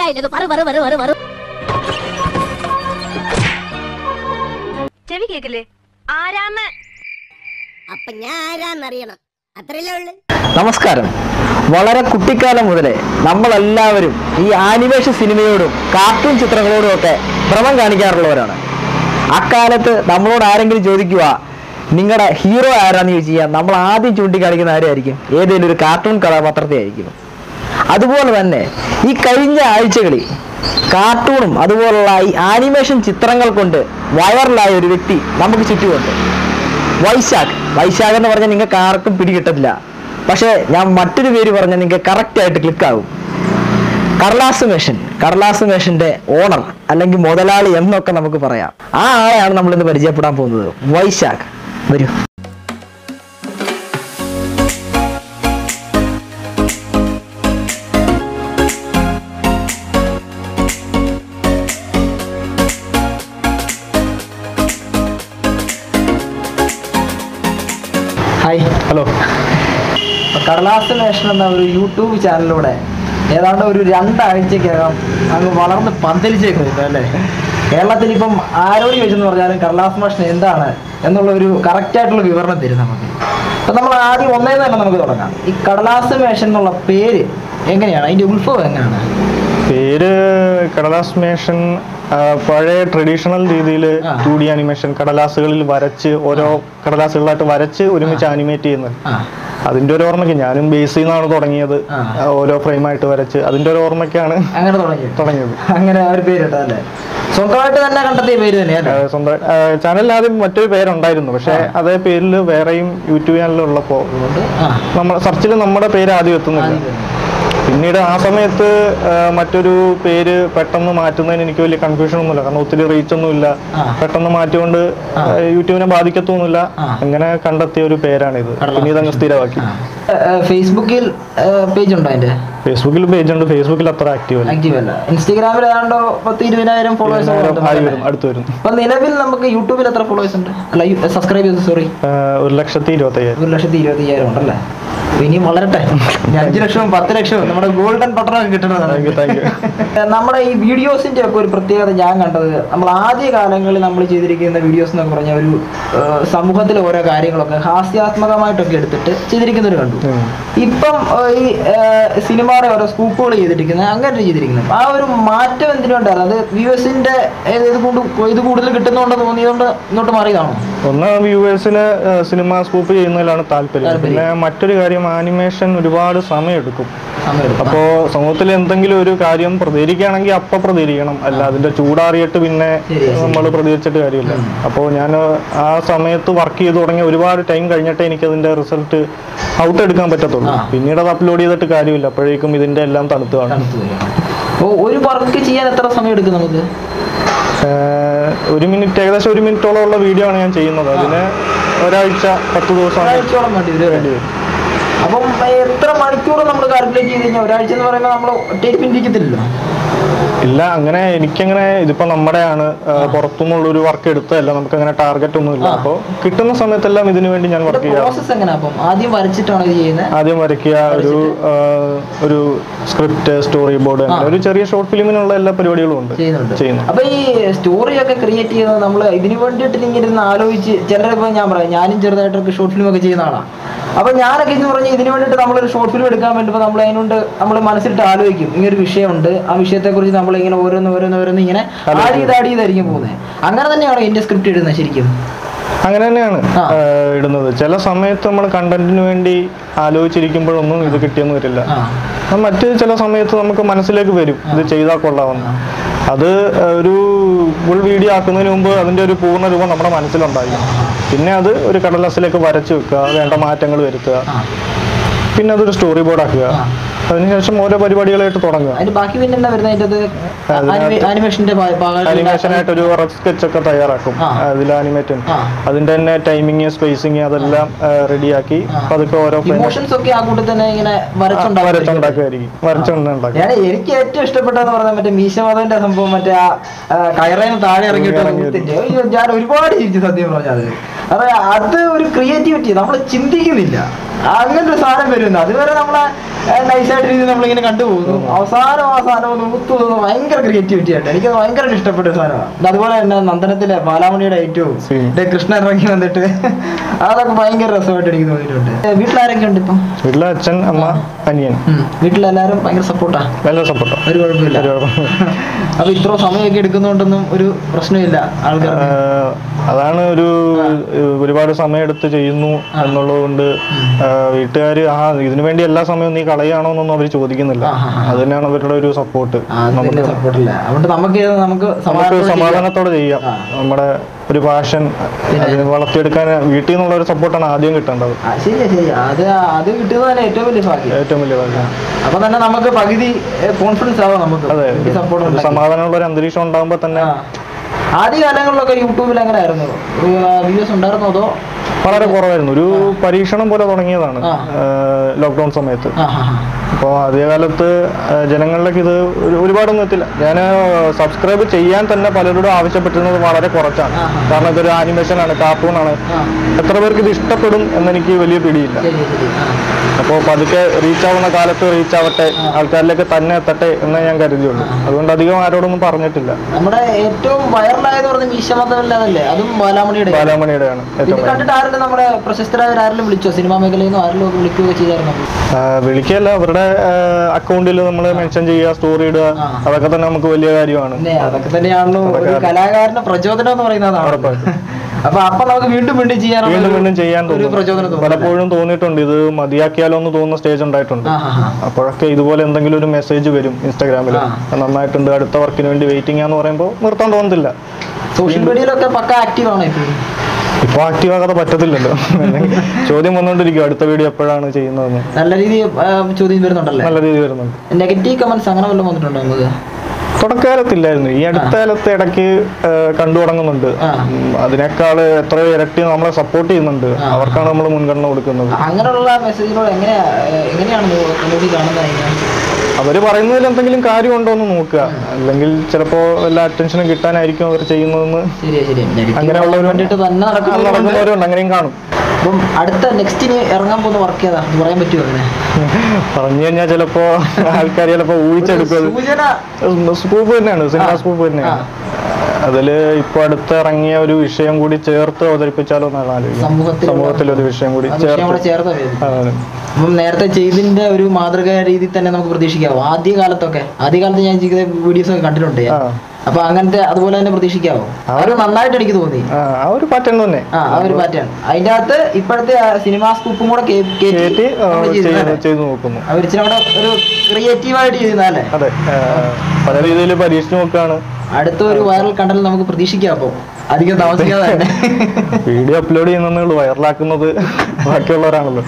മനസ്സിലായില്ല പറ പറ പറ പറ പറ ചെവി കേക്കില്ലേ ആരാന്ന് അപ്പൊ ഞാൻ ആരാന്നറിയണം അത്രയല്ലേ ഉള്ളു നമസ്കാരം വളരെ കുട്ടിക്കാലം മുതലേ നമ്മളെല്ലാവരും ഈ ആനിമേഷൻ സിനിമയോടും കാർട്ടൂൺ ചിത്രങ്ങളോടും ഒക്കെ ഭ്രമം കാണിക്കാറുള്ളവരാണ് അക്കാലത്ത് നമ്മളോട് ആരെങ്കിലും ചോദിക്കുക നിങ്ങളുടെ ഹീറോ ആരാന്ന് ചോദിച്ചു കഴിഞ്ഞാൽ നമ്മൾ ആദ്യം ചൂണ്ടിക്കാണിക്കുന്ന ആരായിരിക്കും ഏതെങ്കിലും ഒരു കാർട്ടൂൺ കഥാപാത്രത്തെ ആയിരിക്കും അതുപോലെ തന്നെ ഈ കഴിഞ്ഞ ആഴ്ചകളിൽ കാർട്ടൂണും അതുപോലുള്ള ഈ ആനിമേഷൻ ചിത്രങ്ങൾ കൊണ്ട് വൈറലായ ഒരു വ്യക്തി നമുക്ക് ചുറ്റുമുണ്ട് വൈശാഖ് വൈശാഖ് എന്ന് പറഞ്ഞാൽ നിങ്ങൾക്ക് ആർക്കും പിടികിട്ടത്തില്ല പക്ഷേ ഞാൻ മറ്റൊരു പേര് പറഞ്ഞാൽ നിങ്ങൾക്ക് കറക്റ്റ് ആയിട്ട് ക്ലിക്ക് ആകും കടലാസ് മേഷൻ കടലാസ് മേഷന്റെ ഓണർ അല്ലെങ്കിൽ മുതലാളി എന്നൊക്കെ നമുക്ക് പറയാം ആ ആളെയാണ് നമ്മൾ ഇന്ന് പരിചയപ്പെടാൻ പോകുന്നത് വൈശാഖ് വരൂ ഹായ് ഹലോ കടലാസ് മേഷൻ എന്ന ഒരു യൂട്യൂബ് ചാനലിലൂടെ ഏതാണ്ട് ഒരു രണ്ടാഴ്ചക്കകം അങ്ങ് വളർന്ന് പന്തലിച്ചേക്കുന്നത് അല്ലേ കേരളത്തിൽ ഇപ്പം ആരോട് ചോദിച്ചെന്ന് പറഞ്ഞാലും കടലാസ് മേഷൻ എന്താണ് എന്നുള്ള ഒരു കറക്റ്റ് ആയിട്ടുള്ള വിവരണം തരും നമുക്ക് അപ്പൊ നമ്മൾ ആദ്യം ഒന്നേന്ന് തന്നെ നമുക്ക് തുടങ്ങാം ഈ കടലാസ് മേഷൻ എന്നുള്ള പേര് എങ്ങനെയാണ് അതിന്റെ ഉത്ഭവം എങ്ങനെയാണ് പേര് കടലാസ് മേഷൻ ആ, പഴയ ട്രഡീഷണൽ രീതിയിൽ ആ. ടു ഡി അനിമേഷൻ കടലാസുകളിൽ വരച്ച് ഓരോ കടലാസുകളായിട്ട് വരച്ച് ഒരുമിച്ച് ആനിമേറ്റ് ചെയ്യുന്നത് ആ അതിന്റെ ഒരു ഓർമ്മയ്ക്ക് ഞാനും ബേസിൽ നിന്നാണ് തുടങ്ങിയത് ആ. ആ, ഓരോ ഫ്രെയിമായിട്ട് വരച്ച് അതിന്റെ ഒരു ഓർമ്മയ്ക്കാണ് അങ്ങനെ തുടങ്ങി തുടങ്ങിയത് അങ്ങനെ ആ ഒരു പേര് കേട്ടോ അല്ലേ സ്വന്തമായിട്ട് തന്നെ കണ്ടെത്തിയ പേര് തന്നെയല്ലേ ആ, സ്വന്തം ചാനലിൽ ആദ്യം മറ്റൊരു പേരുണ്ടായിരുന്നു പക്ഷെ അതേ പേരിൽ വേറെയും യൂട്യൂബ് ചാനൽ ഉള്ളപ്പോൾ അതുകൊണ്ട് ആ നമ്മൾ സെർച്ചിൽ നമ്മുടെ പേര് ആദ്യം എത്തുന്നില്ല ആദ്യം വരുന്നു. പിന്നീട് ആ സമയത്ത് ആ, മറ്റൊരു പേര് പെട്ടെന്ന് മാറ്റുന്നതിന് എനിക്ക് വലിയ കൺഫ്യൂഷൻ ഒന്നുമില്ല കാരണം ഒത്തിരി റീച്ച് ഒന്നുമില്ല ആ. പെട്ടെന്ന് മാറ്റിക്കൊണ്ട് ആ. ആ, യൂട്യൂബിനെ ബാധിക്കത്തൊന്നുമില്ല ആ. അങ്ങനെ കണ്ടെത്തിയ ഒരു പേരാണിത് പിന്നീട് അങ്ങ് സ്ഥിരമാക്കി ഏഹ് ഫേസ്ബുക്കിൽ പേജ് ഉണ്ടോ അതിന്റെ ഫേസ്ബുക്കിൽ പേജ് ഉണ്ട് ഫേസ്ബുക്കിൽ അത്ര ആക്റ്റീവ് അല്ല ആക്റ്റീവ് അല്ല ഇൻസ്റ്റഗ്രാമിൽ ഏതാണ്ടോ പത്ത് ഇരുപതിനായിരം ഫോളോവേഴ്സ് ആയി വരും അടുത്ത് വരും അപ്പൊ നിലവിൽ നമുക്ക് യൂട്യൂബിൽ എത്ര ഫോളോവേഴ്സ് ഉണ്ട് അല്ല സബ്സ്ക്രൈബ് ചെയ്തു സോറി ആ, ഒരു ലക്ഷത്തി ഇരുപത്തി അയ്യായിരം ഒരു ലക്ഷത്തി ഇരുപത്തി അയ്യായിരം ഉണ്ടല്ലേ അപ്പൊ ഇനിയും വളരട്ടെ ഇനി അഞ്ച് ലക്ഷവും പത്ത് ലക്ഷവും നമ്മുടെ ഗോൾഡൻ പട്ടണം കിട്ടുന്നതാണ് താങ്ക് യു താങ്ക് യു നമ്മുടെ ഈ വീഡിയോസിന്റെ ഒക്കെ ഒരു പ്രത്യേകത ഞാൻ കണ്ടത് നമ്മൾ ആദ്യ കാലങ്ങളിൽ നമ്മൾ ചെയ്തിരിക്കുന്ന വീഡിയോസ് എന്നൊക്കെ പറഞ്ഞ ഒരു ഏഹ്, സമൂഹത്തിലെ ഓരോ കാര്യങ്ങളൊക്കെ ഹാസ്യാത്മകമായിട്ടൊക്കെ എടുത്തിട്ട് ചെയ്തിരിക്കുന്നവർ കണ്ടു ഉം. ഇപ്പം ഏഹ്, ഈ ഏഹ്, സിനിമയുടെ ഓരോ സ്കൂപ്പുകൾ ചെയ്തിരിക്കുന്നത് അങ്ങനെ ചെയ്തിരിക്കുന്നത് ആ ഒരു മാറ്റം എന്തിനുണ്ടായിരുന്നു അത് വ്യൂവേഴ്സിന്റെ ഇത് കൊണ്ട് ഇത് കൂടുതൽ കിട്ടുന്നുണ്ടെന്ന് തോന്നിയതുകൊണ്ട് ഇങ്ങോട്ട് മാറിയതാണോ ഒന്ന് വ്യൂവേഴ്സിന് സിനിമ സ്കൂപ്പ് ചെയ്യുന്നതിലാണ് താല്പര്യം താല്പര്യം. പിന്നെ മറ്റൊരു കാര്യം ആനിമേഷൻ ഒരുപാട് സമയമെടുക്കും സമയം അപ്പോ സമൂഹത്തിൽ എന്തെങ്കിലും ഒരു കാര്യം പ്രതികരിക്കുകയാണെങ്കിൽ അപ്പൊ പ്രതികരിക്കണം അല്ല അതിന്റെ ചൂടാറിയിട്ട് പിന്നെ ശരിയാ, ശരിയാ. നമ്മൾ പ്രതികരിച്ചിട്ട് കാര്യമില്ല അപ്പോൾ ഞാൻ ആ സമയത്ത് വർക്ക് ചെയ്ത് തുടങ്ങിയ ഒരുപാട് ടൈം കഴിഞ്ഞിട്ടേ എനിക്ക് അതിന്റെ റിസൾട്ട് ഔട്ട് എടുക്കാൻ പറ്റത്തുള്ളൂ ആ. പിന്നീട് അത് അപ്ലോഡ് ചെയ്തിട്ട് കാര്യമില്ല അപ്പോഴേക്കും ഇതിന്റെ എല്ലാം തണുത്ത് കാണും തണുത്ത് വരികയാണ്. അപ്പൊ ഒരു വർക്ക് ചെയ്യാൻ എത്ര സമയം എടുക്കും നമുക്ക് ഏഹ് ഒരു മിനിറ്റ് ഏകദേശം ഒരു മിനിറ്റോളം ഉള്ള വീഡിയോ ആണ് ഞാൻ ചെയ്യുന്നത് അതിന് ഒരാഴ്ച പത്ത് ദിവസം ഒരാഴ്ചയോളം വേണ്ടി വരും വേണ്ടി വരും അപ്പം എത്ര മണിക്കൂർ നമ്മൾ കാൽക്കുലേറ്റ് ചെയ്ത് കഴിഞ്ഞാൽ ഒരാഴ്ച എന്ന് പറയുമ്പോൾ നമ്മൾ ഒറ്റയ്ക്ക് പിന്തിക്കത്തില്ലല്ലോ ഇല്ല അങ്ങനെ എനിക്കങ്ങനെ ഇതിപ്പോ നമ്മുടെയാണ് പുറത്തുനിന്നുള്ള ഒരു വർക്ക് എടുത്തതല്ല നമുക്ക് അങ്ങനെ ടാർഗറ്റ് ഒന്നുമില്ല ആ. അപ്പോൾ കിട്ടുന്ന സമയത്തെല്ലാം ഇതിനു വേണ്ടി ഞാൻ വർക്ക് ചെയ്യാറ് പ്രോസസ് എങ്ങനെയാ അപ്പം ആദ്യം വരച്ചിട്ടാണ് ഇത് ചെയ്യുന്നത് ആദ്യം വരയ്ക്കുക ഒരു ആ, ഒരു സ്ക്രിപ്റ്റ് സ്റ്റോറി ബോർഡ് ആ. ഒരു ചെറിയ ഷോർട്ട് ഫിലിമിനുള്ള എല്ലാ പരിപാടികളും ഉണ്ട് ചെയ്യുന്നുണ്ട് ചെയ്യുന്നു അപ്പൊ ഈ സ്റ്റോറി ഒക്കെ ക്രിയേറ്റ് ചെയ്യുന്നത് നമ്മൾ ഇതിനു വേണ്ടിയിട്ട് ഇങ്ങനെ ഇരുന്ന് ആലോചിച്ച് ചിലരിപ്പോ ഞാൻ പറയാം ഞാനും ചെറുതായിട്ടൊക്കെ ഷോർട്ട് ഫിലിം ഒക്കെ ചെയ്യുന്ന ആളാണ് അപ്പൊ ഞാനൊക്കെ എന്ന് പറഞ്ഞാൽ ഇതിനു വേണ്ടിയിട്ട് നമ്മളൊരു ഷോർട്ട് ഫിലിം എടുക്കാൻ വേണ്ടിയപ്പോൾ നമ്മൾ അതിനുകൊണ്ട് നമ്മൾ മനസ്സിലിട്ട് ആലോചിക്കും ഇങ്ങനെ ഒരു വിഷയമുണ്ട് ആ വിഷയത്തെ കുറിച്ച് നമ്മൾ ഇങ്ങനെ ഓരോന്ന് ഓരോന്ന് ഓരോന്ന് ഇങ്ങനെ ആഡ് ചെയ്ത് ആഡ് ചെയ്തായിരിക്കും പോകുന്നത് അങ്ങനെ തന്നെയാണോ എന്റെ സ്ക്രിപ്റ്റ് എഴുതുന്നത് ശരിക്കും അങ്ങനെ തന്നെയാണ് ആ. ആ, ഇടുന്നത് ചില സമയത്ത് നമ്മൾ കണ്ടന്റിന് വേണ്ടി ആലോചിച്ചിരിക്കുമ്പോഴൊന്നും ഇത് കിട്ടിയെന്ന് വരില്ല ആ ആ, മറ്റ് ചില സമയത്ത് നമുക്ക് മനസ്സിലേക്ക് വരും ഇത് ചെയ്താൽ കൊള്ളാമെന്ന് അത് ആ, ഒരു ഫുൾ വീഡിയോ ആക്കുന്നതിന് മുമ്പ് അതിന്റെ ഒരു പൂർണ്ണ രൂപം നമ്മുടെ മനസ്സിലുണ്ടായി പിന്നെ അത് ഒരു കടലാസിലേക്ക് വരച്ചു വെക്കുക വേണ്ട മാറ്റങ്ങൾ വരുത്തുക ആ പിന്നെ അതൊരു സ്റ്റോറി ബോർഡ് ആക്കുക ആ. അതിനുശേഷം ഓരോ പരിപാടികളായിട്ട് തുടങ്ങുക അതിന്റെ ബാക്കി പിന്നെ എന്താ വരുന്നത് അതിന്റെ അതിനകത്ത് ആനിമേഷന്റെ ആനിമേഷനായിട്ട് ഒരു റഫ് സ്കെച്ച് ഒക്കെ തയ്യാറാക്കും ആ. അതിൽ ആനിമേറ്റ് ആ. അതിന്റെ തന്നെ ടൈമിങ് സ്പേസിങ് അതെല്ലാം റെഡിയാക്കി ആ. അതൊക്കെ ഓരോ frame ഇമോഷൻസ് ഒക്കെ ആ കൂട്ടത്തിൽ തന്നെ ഇങ്ങനെ വരച്ചുണ്ടാക്കും വരച്ചുണ്ടാക്കുമായിരിക്കും വരച്ചുണ്ടാക്കും ഞാൻ എനിക്ക് ഏറ്റവും ഇഷ്ടപ്പെട്ടതെന്ന് പറഞ്ഞാൽ മറ്റേ മീശമാധവന്റെ സംഭവം മറ്റേ ആ കയറേന്ന് താഴെ ഇറങ്ങിയിട്ട് ഇറങ്ങി ഊത്തിന്റെ. അയ്യോ, ഞാൻ ഒരുപാട് ചിരിച്ചു സത്യം പറഞ്ഞത് അത് അത് ഒരു ക്രിയേറ്റിവിറ്റി നമ്മൾ ചിന്തിക്കുന്നില്ല അങ്ങനെ ഒരു സാധനം വരുന്നു അതുവരെ നമ്മളെ നൈസായിട്ട് രീതിയിൽ നമ്മളിങ്ങനെ കണ്ടുപോകുന്നു അവസാനം ആ സാധനം ഒന്ന് ഊത്തു പോകുന്നത് ഭയങ്കര ക്രിയേറ്റിവിറ്റി ആയിട്ട് എനിക്ക് ഭയങ്കര ഇഷ്ടപ്പെട്ട ഒരു സാധനമാണ് ഇത് അതുപോലെ തന്നെ നന്ദനത്തിലെ ബാലാമണിയുടെ ഐറ്റവും ശരി. ഇത് കൃഷ്ണൻ ഇറങ്ങി വന്നിട്ട് അതൊക്കെ ഭയങ്കര രസമായിട്ട് എനിക്ക് തോന്നിയിട്ടുണ്ട് ഏ, വീട്ടിലാരൊക്കെ ഉണ്ട് ഇപ്പം വീട്ടിലെ അച്ഛൻ അമ്മ അനിയൻ ഉം. വീട്ടിലെല്ലാവരും ഭയങ്കര സപ്പോർട്ടാ നല്ല സപ്പോർട്ടോ ഒരു കുഴപ്പമില്ല അപ്പൊ ഇത്ര സമയമൊക്കെ എടുക്കുന്നോണ്ടൊന്നും ഒരു പ്രശ്നമില്ല ആൾക്കാർ അതാണ് ഒരു ഒരുപാട് സമയം എടുത്ത് ചെയ്യുന്നു എന്നുള്ളത് കൊണ്ട് വീട്ടുകാർ ആ ഇതിനു വേണ്ടി എല്ലാ സമയവും നീ കളയാണോ എന്നൊന്നും അവർ ചോദിക്കുന്നില്ല ആ, ആ, ആ. അത് തന്നെയാണ് അവരുടെ ഒരു സപ്പോർട്ട് നമുക്ക് സപ്പോർട്ടില്ല അതുകൊണ്ട് നമുക്ക് ഇത് നമുക്ക് നമുക്ക് സമാധാനത്തോടെ ചെയ്യാം. സമാധാനത്തോടെ ചെയ്യാം നമ്മുടെ ഒരു പാഷൻ അതിന് വളർത്തിയെടുക്കാൻ വീട്ടിൽ നിന്നുള്ള ഒരു സപ്പോർട്ടാണ് ആദ്യം കിട്ടേണ്ടത് ആ, ശരിയാ ശരിയാ അത് അത് കിട്ടിയത് തന്നെ ഏറ്റവും വലിയ ഭാഗ്യം ഏറ്റവും വലിയ കാര്യം അപ്പൊ തന്നെ നമുക്ക് പകുതി കോൺഫിഡൻസ് ആവാം നമുക്ക് അതെ ഈ സപ്പോർട്ട് ഒരു സമാധാനമുള്ള ഒരു അന്തരീക്ഷം ഉണ്ടാകുമ്പോൾ തന്നെ ആദ്യ കാലങ്ങളിലൊക്കെ യൂട്യൂബിൽ എങ്ങനെ ആയിരുന്നു വീഡിയോസ് ഉണ്ടായിരുന്നോ അതോ വളരെ കുറവായിരുന്നു ഒരു പരീക്ഷണം പോലെ തുടങ്ങിയതാണ് ആ. ലോക്ക്ഡൗൺ സമയത്ത് ആ, ആ, ആ. അപ്പോൾ ആദ്യകാലത്ത് ആ, ജനങ്ങളിലേക്ക് ഇത് ഒരു- ഒരുപാടൊന്നും എത്തില്ല ഞാൻ സബ്സ്ക്രൈബ് ചെയ്യാൻ തന്നെ പലരോടും ആവശ്യപ്പെട്ടിരുന്നത് വളരെ കുറച്ചാണ് ആ, ആ. കാരണം ഇതൊരു ആനിമേഷനാണ് കാർട്ടൂണാണ് ആ. എത്ര പേർക്ക് ഇത് ഇഷ്ടപ്പെടും എന്നെനിക്ക് വലിയ പിടിയില്ല ശരി ശരി ആ. അപ്പോൾ പതുക്കെ റീച്ച് ആവുന്ന കാലത്ത് റീച്ച് ആവട്ടെ ആൾക്കാരിലേക്ക് തന്നെ എത്തട്ടെ എന്നേ ഞാൻ കരുതിയുള്ളൂ അതുകൊണ്ട് അധികം ആരോടൊന്നും പറഞ്ഞിട്ടില്ല നമ്മുടെ ഏറ്റവും വൈറലായെന്ന് പറഞ്ഞ മീശമതല്ലേ അതും ബാലാമണിയുടെ ബാലാമണിയുടെയാണ് ഇത് ഏറ്റവും കണ്ടിട്ട് ആരെങ്കിലും നമ്മുടെ പ്രശസ്തരായ ആരെങ്കിലും വിളിച്ചോ സിനിമാ മേഖലയിൽ നിന്ന് ആരെങ്കിലും ഒക്കെ വിളിക്കുകയൊക്കെ ചെയ്തായിരുന്നു ആ, വിളിക്കല്ല അവരുടെ അക്കൗണ്ടിൽ നമ്മൾ മെൻഷൻ ചെയ്യുക സ്റ്റോറി ഇടുക ആ. അതൊക്കെ തന്നെ നമുക്ക് വലിയ കാര്യമാണ് പിന്നെ അതൊക്കെ തന്നെയാണല്ലോ ഒരു കലാകാരന്റെ പ്രചോദനം എന്ന് പറയുന്നതാണ് അപ്പൊ അപ്പൊ നമുക്ക് വീണ്ടും വീണ്ടും ചെയ്യാനുള്ള വീണ്ടും ഒരു- വീണ്ടും ചെയ്യാൻ ഒരു തോന്നും പ്രചോദനം തോന്നും പലപ്പോഴും തോന്നിയിട്ടുണ്ട് ഇത് മതിയാക്കിയാലോ എന്ന് തോന്നുന്ന സ്റ്റേജ് ഉണ്ടായിട്ടുണ്ട് ആ, ആ, ആ. അപ്പോഴൊക്കെ ഇതുപോലെ എന്തെങ്കിലും ഒരു മെസ്സേജ് വരും ഇൻസ്റ്റാഗ്രാമിൽ ആ. നന്നായിട്ടുണ്ട് അടുത്ത വർക്കിന് വേണ്ടി വെയിറ്റിംഗ് ആന്ന് പറയുമ്പോൾ നിർത്താൻ തോന്നുന്നില്ല സോഷ്യൽ മീഡിയയിലൊക്കെ പക്ക ആക്റ്റീവ് ആണ് ഇപ്പൊ ഇപ്പൊ ആക്റ്റീവ് ആകാതെ പറ്റത്തില്ലല്ലോ ചോദ്യം വന്നുകൊണ്ടിരിക്കും അടുത്ത വീഡിയോ എപ്പോഴാണ് ചെയ്യുന്നതെന്ന് നല്ല രീതിയിൽ ആ, ചോദ്യം വരുന്നുണ്ടല്ലേ നല്ല രീതി വരുന്നുണ്ട് നെഗറ്റീവ് കമന്റ്സ് അങ്ങനെ വല്ലതും വന്നിട്ടുണ്ടോ നമുക്ക് തുടക്കകാലത്തില്ലായിരുന്നു ഈ അടുത്ത കാലത്ത് ഇടയ്ക്ക് ആ, കണ്ടു തുടങ്ങുന്നുണ്ട് ആ. ഉം, അതിനേക്കാൾ എത്രയോ ഇരട്ടി നമ്മളെ സപ്പോർട്ട് ചെയ്യുന്നുണ്ട് അവർക്കാണ് നമ്മൾ മുൻഗണന കൊടുക്കുന്നത് അങ്ങനെയുള്ള മെസ്സേജുകൾ എങ്ങനെയാ ഏ, എങ്ങനെയാണ് നോക്കി കാണുന്നത് അതിനെ? അവര് പറയുന്നതിൽ എന്തെങ്കിലും കാര്യമുണ്ടോ എന്ന് നോക്കുക അല്ലെങ്കിൽ ചിലപ്പോ എല്ലാ അറ്റൻഷനും കിട്ടാനായിരിക്കും അവർ ചെയ്യുന്നതെന്ന് ശരിയാ ശരിയാ നെഗറ്റീവ് അങ്ങനെയുള്ളവര് വേണ്ടിയിട്ട് തന്നെ നടക്കുന്നവരുണ്ട് നടക്കുന്നവരുണ്ട് അങ്ങനെയും കാണും അപ്പം അടുത്ത നെക്സ്റ്റിന് ഇറങ്ങാൻ പോകുന്ന വർക്ക് ഏതാ ഇത് പറയാൻ പറ്റുമോ അങ്ങനെ പറഞ്ഞു കഴിഞ്ഞാൽ ചിലപ്പോ ആൾക്കാർ ചിലപ്പോ ഊഹിച്ചെടുക്കും അത്. സൂചന സ്കൂപ്പ് തന്നെയാണ് സിനിമ സ്കൂപ്പ് തന്നെയാണ് അതില് ഇപ്പൊ അടുത്ത് ഇറങ്ങിയ ഒരു വിഷയം കൂടി ചേർത്ത് അവതരിപ്പിച്ചാലോ എന്നാണ് ആലോചിക്കുന്നത് സമൂഹത്തിൽ സമൂഹത്തിൽ ഒരു വിഷയം കൂടി ആ വിഷയം കൂടെ ചേർത്ത് ചേർത്ത് വരും. അതാണ്. അപ്പം നേരത്തെ ചെയ്തിന്റെ ഒരു മാതൃക രീതിയിൽ തന്നെ നമുക്ക് പ്രതീക്ഷിക്കാവോ ആദ്യ കാലത്തൊക്കെ ആദ്യ കാലത്ത് ഞാൻ ചെയ്ത വീഡിയോസ് ഒക്കെ കണ്ടിട്ടുണ്ട് ഞാൻ. ആ. അപ്പൊ അങ്ങനത്തെ അതുപോലെ തന്നെ പ്രതീക്ഷിക്കാവോ അത് നന്നായിട്ട് എനിക്ക് തോന്നി ആ ആ ഒരു പാറ്റേൺ തന്നെ ആ ആ ഒരു പാറ്റേൺ അതിന്റെ അകത്ത് ഇപ്പോഴത്തെ സിനിമാ സ്കൂപ്പും കൂടെ കേ- കേറ്റി കയറ്റി ആ, നമ്മള് ചെയ്ത് ചെയ്തതല്ലേ? ചെയ്ത് നോക്കുന്നു അവർ ഇച്ചിരി കൂടെ ഒരു ക്രിയേറ്റീവായിട്ട് ചെയ്യുന്നതല്ലേ അതെ ആ, പല രീതിയിൽ പരീക്ഷിച്ച് നോക്കുകയാണ് അടുത്ത ഒരു വൈറൽ കണ്ടൽ നമുക്ക് പ്രതീക്ഷിക്കാം അപ്പൊ അധികം താമസിക്കാതെ തന്നെ വീഡിയോ അപ്ലോഡ് ചെയ്യുന്നത് വൈറലാക്കുന്നത് ബാക്കിയുള്ളവരാണല്ലോ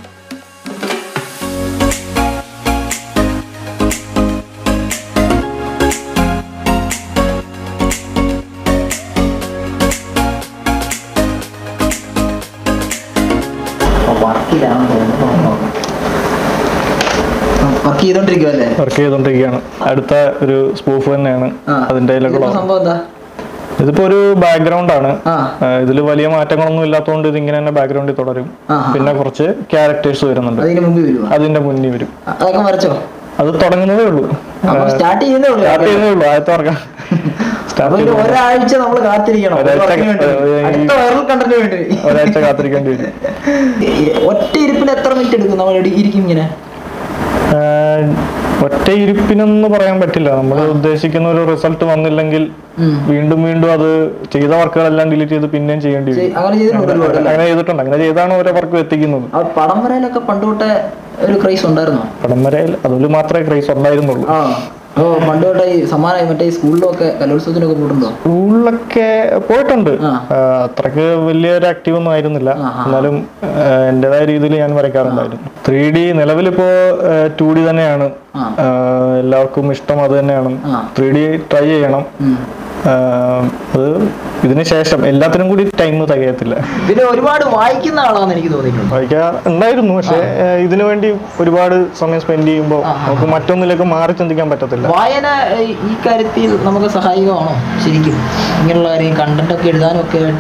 വർക്ക് ചെയ്തോണ്ടിരിക്കുവല്ലേ വർക്ക് ചെയ്തുകൊണ്ടിരിക്കുകയാണ് അടുത്ത ഒരു സ്പൂഫ് തന്നെയാണ് അതിന്റെ ഇതിന്റെ സംഭവം എന്താ ഇതിപ്പോ ഒരു ബാക്ക്ഗ്രൗണ്ട് ആണ് ആ ഇതിൽ വലിയ മാറ്റങ്ങളൊന്നും ഇല്ലാത്തതുകൊണ്ട് ഇത് ഇങ്ങനെ തന്നെ ബാക്ക്ഗ്രൗണ്ടിൽ തുടരും ആ. പിന്നെ കുറച്ച് ക്യാരക്ടേഴ്സ് വരുന്നുണ്ട് അതിന് മുമ്പ് വരുവാ അതിന്റെ മുന്നിൽ വരും അതൊക്കെ വരച്ചോ അത് തുടങ്ങുന്നതേ ഉള്ളൂ അപ്പൊ സ്റ്റാർട്ട് ചെയ്യുന്നേ ഉള്ളൂ സ്റ്റാർട്ട് ചെയ്യുന്നേ ഉള്ളൂ ആദ്യത്തെ വർക്കാം അപ്പൊ സ്റ്റാർട്ട് ഒരു ചെയ്യുന്നു ഒരാഴ്ച നമ്മൾ കാത്തിരിക്കണം ഒരു ഒരാഴ്ച വർക്കിന് വേണ്ടി. ഏ, ഈ- അടുത്ത വൈറൽ കണ്ടന്റ് വേണ്ടി ഒരാഴ്ച കാത്തിരിക്കേണ്ടി വരും ഈ ഒറ്റ ഇരിപ്പിൽ എത്ര മിനിറ്റ് എടുക്കും നമ്മൾ ഇടി- ഇരിക്കും ഇങ്ങനെ ആഹ് ഒറ്റ ഇരിപ്പിനെന്ന് പറയാൻ പറ്റില്ല നമ്മൾ ഉദ്ദേശിക്കുന്ന ഒരു റിസൾട്ട് വന്നില്ലെങ്കിൽ ഉം. വീണ്ടും വീണ്ടും അത് ചെയ്ത വർക്കുകളെല്ലാം ഡിലീറ്റ് ചെയ്ത് പിന്നെയും ചെയ്യേണ്ടി ചെയ്- വരും അങ്ങനെ ചെയ്തിട്ടുണ്ട് ഒരുപാട് അല്ലേ? അങ്ങനെ ചെയ്തിട്ടുണ്ട് അങ്ങനെ ചെയ്താണ് ഓരോ വർക്ക് എത്തിക്കുന്നത് ആ പടം വരയിലൊക്കെ പണ്ട് തൊട്ടേ ഒരു ക്രൈസ് ഉണ്ടായിരുന്നോ പടം വരയിൽ അതിൽ മാത്രമേ ക്രൈസ് ഉണ്ടായിരുന്നുള്ളൂ ആ ഓ പണ്ട് തൊട്ടേ ഈ സമാനമായി മറ്റേ ഈ സ്കൂളിലൊക്കെ കലോത്സവത്തിനൊക്കെ പോയിട്ടുണ്ടോ സ്കൂളിലൊക്കെ പോയിട്ടുണ്ട് ആ. ആഹ് അത്രക്ക് വലിയൊരു ആക്റ്റീവ് ഒന്നും ആയിരുന്നില്ല ആ, ആ. എന്നാലും ആഹ് എന്റേതായ രീതിയിൽ ഞാൻ വരയ്ക്കാറുണ്ടായിരുന്നു ത്രീ ഡി നിലവിലിപ്പോ ടു ഡി തന്നെയാണ് ആ. ആഹ് എല്ലാവർക്കും ഇഷ്ടം അത് തന്നെയാണ് ആ. ത്രീ ഡി ട്രൈ ചെയ്യണം ഉം. ആഹ് അത് ഇതിന് ശേഷം എല്ലാത്തിനും കൂടി ടൈം തികയത്തില്ല പിന്നെ ഒരുപാട് വായിക്കുന്ന ആളാന്ന് എനിക്ക് തോന്നിയിട്ടുണ്ട് വായിക്കാ ഉണ്ടായിരുന്നു പക്ഷെ ആഹ് ഇതിനു വേണ്ടി ഒരുപാട് സമയം സ്പെൻഡ് ചെയ്യുമ്പോൾ ആ, ആ. നമുക്ക് മറ്റൊന്നിലേക്ക് മാറി ചിന്തിക്കാൻ പറ്റത്തില്ല വായന ഏ, ഈ കാര്യത്തിൽ നമുക്ക് സഹായകമാണോ ശരിക്കും ഇങ്ങനെയുള്ള കാര്യം കണ്ടന്റ് ഒക്കെ എഴുതാനും ഒക്കെ ആയിട്ട്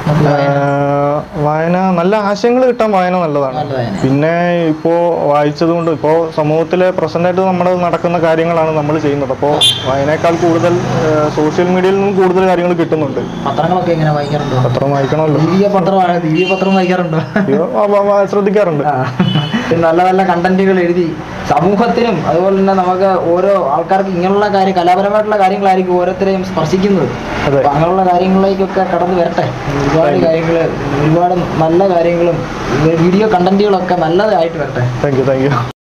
ഏഹ് വായന നല്ല ആശയങ്ങൾ കിട്ടാൻ വായന നല്ലതാണ് നല്ല വായന. പിന്നെ ഇപ്പോൾ വായിച്ചത് കൊണ്ട് ഇപ്പോൾ സമൂഹത്തിലെ പ്രസന്റ് ആയിട്ട് നമ്മുടെ നടക്കുന്ന കാര്യങ്ങളാണ് നമ്മൾ ചെയ്യുന്നത് അപ്പോൾ വായനയേക്കാൾ കൂടുതൽ സോഷ്യൽ മീഡിയയിൽ നിന്നും കൂടുതൽ കാര്യങ്ങൾ കിട്ടുന്നുണ്ട് പത്രങ്ങളൊക്കെ എങ്ങനെ വായിക്കാറുണ്ടോ പത്രം വായിക്കണമല്ലോ ദീപിക പത്രമാണ് ദീപിക പത്രം വായിക്കാറുണ്ടോ അയ്യോ, വ- വ- വ- ശ്രദ്ധിക്കാറുണ്ട് ആ. പിന്നെ നല്ല നല്ല കണ്ടന്റുകൾ എഴുതി സമൂഹത്തിനും അതുപോലെ തന്നെ നമുക്ക് ഓരോ ആൾക്കാർക്ക് ഇങ്ങനെയുള്ള കാര്യം കലാപരമായിട്ടുള്ള കാര്യങ്ങളായിരിക്കും ഓരോരുത്തരെയും സ്പർശിക്കുന്നത് അതെ. അപ്പൊ അങ്ങനെയുള്ള കാര്യങ്ങളിലേക്കൊക്കെ കടന്നു വരട്ടെ ഒരുപാട് കാര്യങ്ങൾ ഒരുപാട് നല്ല കാര്യങ്ങളും വീഡിയോ കണ്ടന്റുകളൊക്കെ നല്ലതായിട്ട് വരട്ടെ താങ്ക് യു താങ്ക് യു